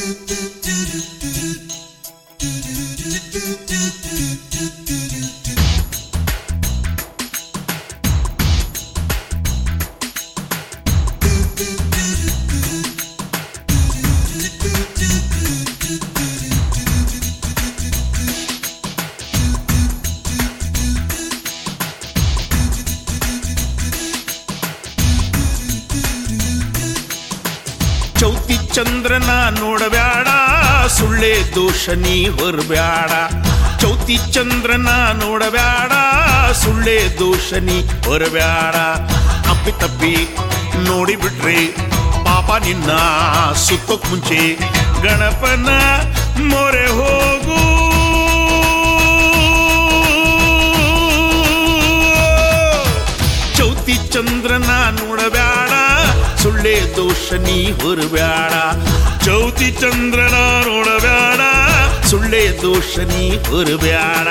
ಚೌತಿ ಚಂದ್ರನ ನೋಡಬ್ಯಾಡ ಸುಳ್ಳೆ ದೋಷ ನೀ ಹೊರಬ್ಯಾಡ ಚೌತಿ ಚಂದ್ರನ ನೋಡಬ್ಯಾಡ ಸುಳ್ಳೆ ದೋಷ ನೀ ಹೊರಬ್ಯಾಡ ಅಪ್ಪಿ ತಪ್ಪಿ ನೋಡಿಬಿಟ್ರಿ ಪಾಪ ನಿನ್ನ ಸುತ್ತೋಕ್ ಮುಂಚೆ ಗಣಪನ ಮೊರೆ ಹೋಗು ಚೌತಿ ಚಂದ್ರನ ನೋಡಬ್ಯಾಡ ಸುಳ್ಳೆ ದೋಷ ನೀ ಹೊರಬ್ಯಾಡ ಚೌತಿ ಚಂದ್ರನ ನೋಡಬ್ಯಾಡ ಸುಳ್ಳೆ ದೋಷ ನೀ ಹೊರಬ್ಯಾಡ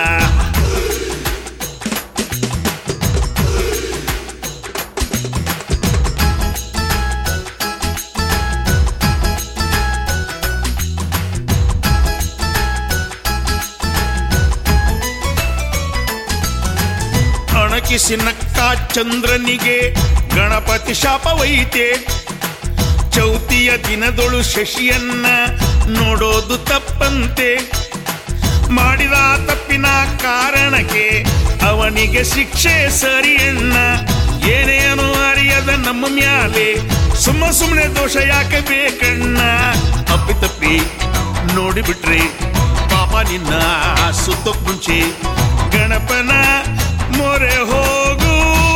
ಅಣಕಿಸಿ ನಕ್ಕ ಚಂದ್ರನಿಗೆ ಗಣಪತಿ ಶಾಪವೈತೆ ಚೌತಿಯ ದಿನದೊಳು ಶಶಿಯನ್ನ ನೋಡೋದು ತಪ್ಪಂತೆ ಮಾಡಿದ ತಪ್ಪಿನ ಕಾರಣಕ್ಕೆ ಅವನಿಗೆ ಶಿಕ್ಷೆ ಸರಿಯಣ್ಣ ಏನೇನು ಅರಿಯದ ನಮ್ಮ ಮ್ಯಾಲೆ ಸುಮ್ಮ ಸುಮ್ಮನೆ ದೋಷ ಯಾಕೆ ಬೇಕಣ್ಣ ಅಪ್ಪಿ ತಪ್ಪಿ ನೋಡಿಬಿಟ್ರಿ ಪಾಪ ನಿನ್ನ ಸುತ್ತೋಕ್ ಮುಂಚೆ ಗಣಪನ ಮೊರೆ ಹೋಗು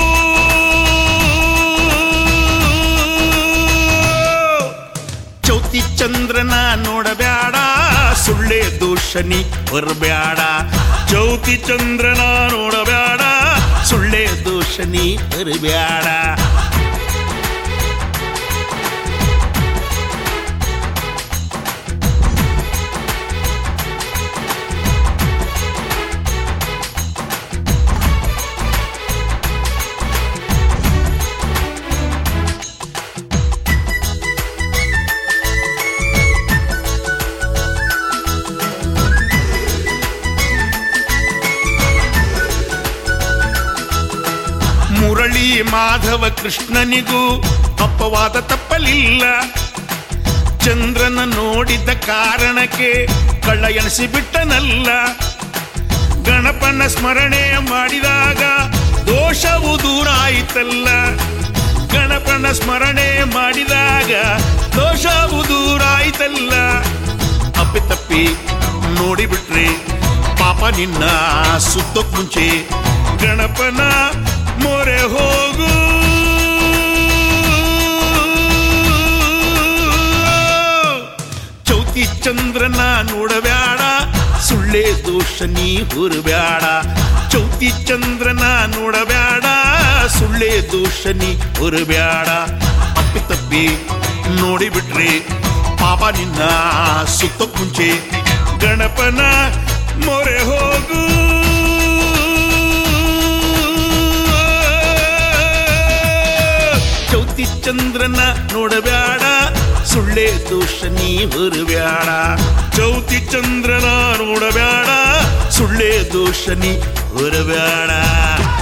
ಚೌತಿ ಚಂದ್ರನ ನೋಡಬ್ಯಾಡ ಸುಳ್ಳೆ ದೋಷನಿ ಹೊರಬ್ಯಾಡ ಚೌತಿ ಚಂದ್ರನ ನೋಡಬ್ಯಾಡ ಸುಳ್ಳೆ ದೋಷನಿ ಹೊರಬ್ಯಾಡ ಮುರಳಿ ಮಾಧವ ಕೃಷ್ಣನಿಗೂ ಅಪ್ಪವಾದ ತಪ್ಪಲಿಲ್ಲ ಚಂದ್ರನ ನೋಡಿದ ಕಾರಣಕ್ಕೆ ಕಳ್ಳ ಎಣಿಸಿ ಬಿಟ್ಟನಲ್ಲ ಗಣಪನ ಸ್ಮರಣೆ ಮಾಡಿದಾಗ ದೋಷವು ದೂರ ಆಯಿತಲ್ಲ ಗಣಪನ ಸ್ಮರಣೆ ಮಾಡಿದಾಗ ದೋಷವು ದೂರ ಆಯಿತಲ್ಲ ಅಪ್ಪಿ ತಪ್ಪಿ ನೋಡಿಬಿಟ್ರಿ ಪಾಪ ನಿನ್ನ ಸುತ್ತೋಕ್ ಮುಂಚೆ ಗಣಪನ ಮೊರೆ ಹೋಗು ಚೌತಿ ಚಂದ್ರನ ನೋಡಬ್ಯಾಡ ಸುಳ್ಳೆ ದೋಷ ನೀ ಹುರಬ್ಯಾಡ ಚೌತಿ ಚಂದ್ರನ ನೋಡಬ್ಯಾಡ ಸುಳ್ಳೆ ದೋಷ ನೀ ಹುರಬ್ಯಾಡ ಅಪ್ಪಿ ತಪ್ಪಿ ನೋಡಿಬಿಟ್ರಿ ಪಾಪ ನಿನ್ನ ಸುತ್ತೋಕ್ ಮುಂಚೆ ಗಣಪನ ಮೊರೆ ಹೋಗು ಚೌತಿ ಚಂದ್ರನ ನೋಡಬ್ಯಾಡ ಸುಳ್ಳೆ ದೋಷ ನೀ ಹೊರಬ್ಯಾಡ ಚೌತಿ ಚಂದ್ರನ ನೋಡಬ್ಯಾಡ ಸುಳ್ಳೆ ದೋಷ ನೀ ಹೊರಬ್ಯಾಡ